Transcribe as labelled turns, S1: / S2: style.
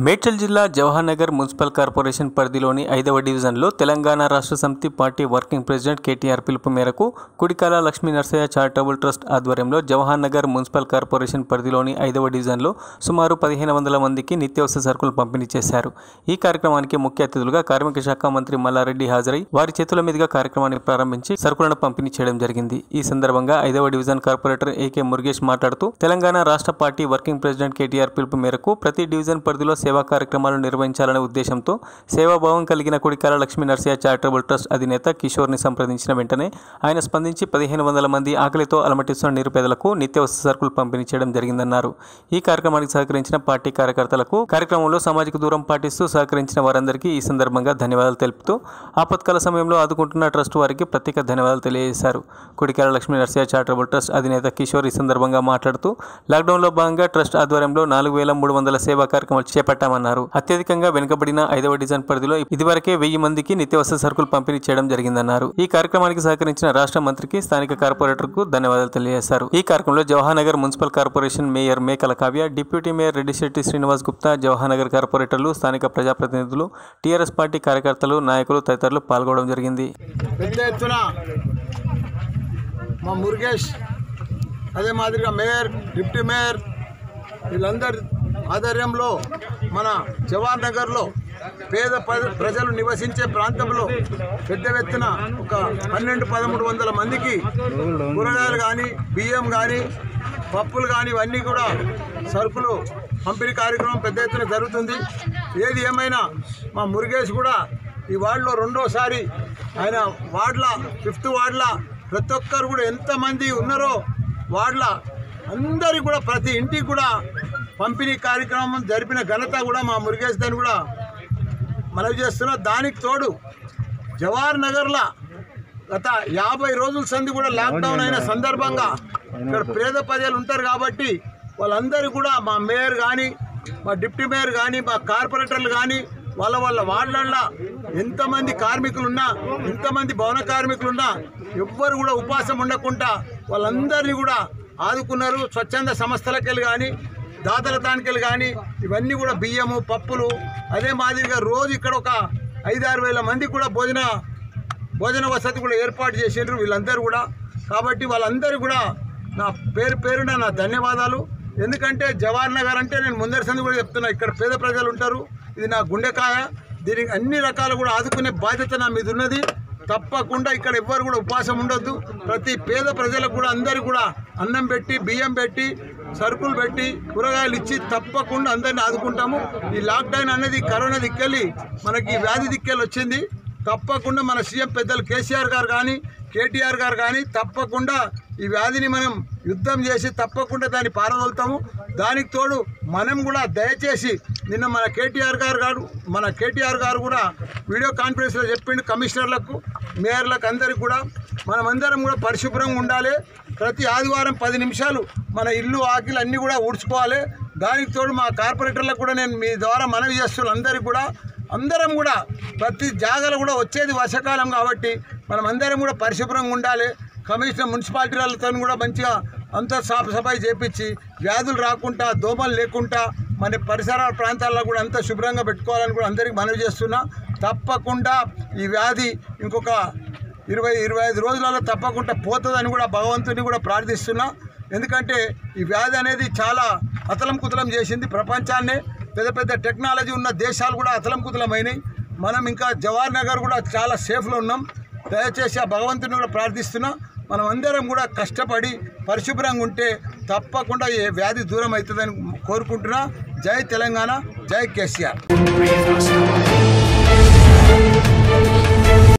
S1: మేడ్చల్ జిల్లా Jawahar Nagar municipal corporation పరిధిలోని ఐదవ డివిజన్లో తెలంగాణ రాష్ట్ర సమితి పార్టీ వర్కింగ్ ప్రెసిడెంట్ కేటీఆర్ పిలుపు మేరకు కుడికాల లక్ష్మీ నరసయ్య చారిటబుల్ ట్రస్ట్ ఆధ్వర్యంలో జవహర్ నగర్ మున్సిపల్ కార్పొరేషన్ పరిధిలోని ఐదవ డివిజన్లో సుమారు పదిహేను వందల మందికి నిత్యావసర సరుకులు పంపిణీ చేశారు ఈ కార్యక్రమానికి ముఖ్య అతిథులుగా కార్మిక శాఖ మంత్రి మల్లారెడ్డి హాజరై వారి చేతుల మీదుగా కార్యక్రమాన్ని ప్రారంభించి సరుకులను పంపిణీ చేయడం జరిగింది ఈ సందర్భంగా ఐదవ డివిజన్ కార్పొరేటర్ ఏకే మురుగేష్ మాట్లాడుతూ తెలంగాణ రాష్ట్ర పార్టీ వర్కింగ్ ప్రెసిడెంట్ కేటీఆర్ పిలుపు మేరకు ప్రతి డివిజన్ పరిధిలో సేవా కార్యక్రమాలు నిర్వహించాలనే ఉద్దేశంతో సేవాభావం కలిగిన కుడికాల లక్ష్మీ నరసయ్య చారిటబుల్ ట్రస్ట్ అధినేత కిషోర్ని సంప్రదించిన వెంటనే ఆయన స్పందించి పదిహేను వందల మంది ఆకలితో అలమటిస్తున్న నిరుపేదలకు నిత్యావసర సరుకులు పంపిణీ చేయడం జరిగిందన్నారు ఈ కార్యక్రమానికి సహకరించిన పార్టీ కార్యకర్తలకు కార్యక్రమంలో సామాజిక దూరం పాటిస్తూ సహకరించిన వారందరికీ ఈ సందర్భంగా ధన్యవాదాలు తెలుపుతూ ఆపత్కాల సమయంలో ఆదుకుంటున్న ట్రస్ట్ వారికి ప్రత్యేక ధన్యవాదాలు తెలియజేశారు కుడికాల లక్ష్మీ నరసయ్య చారిటబుల్ ట్రస్ట్ అధినేత కిషోర్ ఈ సందర్భంగా మాట్లాడుతూ లాక్డౌన్లో భాగంగా ట్రస్ట్ ఆధ్వర్యంలో నాలుగు వేల మూడు వందల సేవా కార్యక్రమాలు చేపట్టామన్నారు అత్యధికంగా వెనుకబడిన ఐదవ డివిజన్ పరిధిలో ఇదివరకే వెయ్యి మందికి నిత్యావసర సరుకులు పంపిణీ చేయడం జరిగిందన్నారు ఈ కార్యక్రమానికి సహకరించిన రాష్ట్ర మంత్రికి స్థానిక కార్పొరేటర్ కు ధన్యవాదాలు తెలియజేశారు ఈ కార్యక్రమంలో Jawahar Nagar municipal corporation mayor Mekala Kavya deputy mayor Reddishetti Srinivas Gupta Jawahar Nagar కార్పొరేటర్లు స్థానిక ప్రజాప్రతినిధులు టీఆర్ఎస్ పార్టీ కార్యకర్తలు నాయకులు తదితరులు పాల్గొనడం జరిగింది
S2: పెద్ద ఎత్తున మా మురుగేష్ అదే మాదిరిగా మేయర్ డిప్యూటీ మేయర్ వీళ్ళందరి ఆధ్వర్యంలో మన జవహర్ నగర్లో పేద ప్ర- ప్రజలు నివసించే ప్రాంతంలో పెద్ద ఎత్తున ఒక పన్నెండు పదమూడు వందల మందికి కూరగాయలు కానీ బియ్యం కానీ పప్పులు కానీ ఇవన్నీ కూడా సరుకులు పంపిణీ కార్యక్రమం పెద్ద ఎత్తున జరుగుతుంది ఏది ఏమైనా మా మురుగేష్ కూడా ఈ వార్డులో రెండోసారి ఆయన వార్డుల ఫిఫ్త్ వార్డుల ప్రతి ఒక్కరు కూడా ఎంతమంది ఉన్నారో వార్డుల అందరికి కూడా ప్రతి ఇంటికి కూడా పంపిణీ కార్యక్రమం జరిపిన ఘనత కూడా మా మురుగేష్ దాన్ని కూడా మనవి చేస్తున్నా దానికి తోడు జవహర్ నగర్లో గత యాభై రోజుల సంది కూడా లాక్డౌన్ అయిన సందర్భంగా ఇక్కడ పేద ప్రజలు ఉంటారు కాబట్టి వాళ్ళందరూ కూడా మా మేయర్ కానీ మా డిప్యూటీ మేయర్ కానీ మా కార్పొరేటర్లు కానీ వాళ్ళ వాళ్ళ వార్డులల్లో ఎంతమంది కార్మికులున్నా ఎంతమంది భవన కార్మికులున్నా ఎవ్వరు కూడా ఉపాసం ఉండకుండా వాళ్ళందరినీ కూడా ఆదుకున్నారు స్వచ్ఛంద సంస్థలకెళ్ళి కానీ దాతల తానికలు కానీ ఇవన్నీ కూడా బియ్యము పప్పులు అదే మాదిరిగా రోజు ఇక్కడ ఒక ఐదారు వేల మంది కూడా భోజన భోజన వసతి కూడా ఏర్పాటు చేసిండ్రు వీళ్ళందరూ కూడా కాబట్టి వాళ్ళందరూ కూడా నా పేరు పేరున నా ధన్యవాదాలు ఎందుకంటే జవహర్ నగర్ అంటే నేను ముందరి సంది కూడా చెప్తున్నా ఇక్కడ పేద ప్రజలు ఉంటారు ఇది నా గుండెకాయ దీనికి అన్ని రకాలు కూడా ఆదుకునే బాధ్యత నా మీద ఉన్నది తప్పకుండా ఇక్కడ ఎవ్వరు కూడా ఉపవాసం ఉండొద్దు ప్రతి పేద ప్రజలకు కూడా అందరికీ కూడా అన్నం పెట్టి బియ్యం పెట్టి సరుకులు పెట్టి కూరగాయలు ఇచ్చి తప్పకుండా అందరిని ఆదుకుంటాము ఈ లాక్డౌన్ అనేది కరోనా దిక్కెళ్ళి మనకి ఈ వ్యాధి దిక్కెళ్ళి వచ్చింది తప్పకుండా మన సీఎం పెద్దలు కేసీఆర్ గారు కానీ కేటీఆర్ గారు కానీ తప్పకుండా ఈ వ్యాధిని మనం యుద్ధం చేసి తప్పకుండా దాన్ని పారదోలుతాము దానికి తోడు మనం కూడా దయచేసి నిన్న మన కేటీఆర్ గారు గారు మన కేటీఆర్ గారు కూడా వీడియో కాన్ఫరెన్స్లో చెప్పిండు కమిషనర్లకు మేయర్లకు అందరికి కూడా మనమందరం కూడా పరిశుభ్రంగా ఉండాలి ప్రతి ఆదివారం పది నిమిషాలు మన ఇల్లు ఆకిలు అన్నీ కూడా ఊడ్చుకోవాలి దానికి తోడు మా కార్పొరేటర్లకు కూడా నేను మీ ద్వారా మనవి చేస్తున్నాను అందరికీ కూడా అందరం కూడా ప్రతి జాగాలో కూడా వచ్చేది వర్షాకాలం కాబట్టి మనం అందరం కూడా పరిశుభ్రంగా ఉండాలి కమిషనర్ మున్సిపాలిటీ వాళ్ళతో కూడా మంచిగా అంతా సాఫ్ సఫాయి చేపించి వ్యాధులు రాకుండా దోమలు లేకుండా మన పరిసర ప్రాంతాల్లో కూడా అంతా శుభ్రంగా పెట్టుకోవాలని కూడా అందరికీ మనవి చేస్తున్నా తప్పకుండా ఈ వ్యాధి ఇంకొక ఇరవై ఇరవై ఐదు రోజులలో తప్పకుండా పోతుందని కూడా భగవంతుని కూడా ప్రార్థిస్తున్నా ఎందుకంటే ఈ వ్యాధి అనేది చాలా అతలం కుతలం చేసింది ప్రపంచాన్నే పెద్ద పెద్ద టెక్నాలజీ ఉన్న దేశాలు కూడా అతలం కుతలమైనాయి మనం ఇంకా జవహర్ నగర్ కూడా చాలా సేఫ్లో ఉన్నాం దయచేసి ఆ భగవంతుని కూడా ప్రార్థిస్తున్నా మనం అందరం కూడా కష్టపడి పరిశుభ్రంగా ఉంటే తప్పకుండా ఈ వ్యాధి దూరం అవుతుందని కోరుకుంటున్నా జై తెలంగాణ జై కేసీఆర్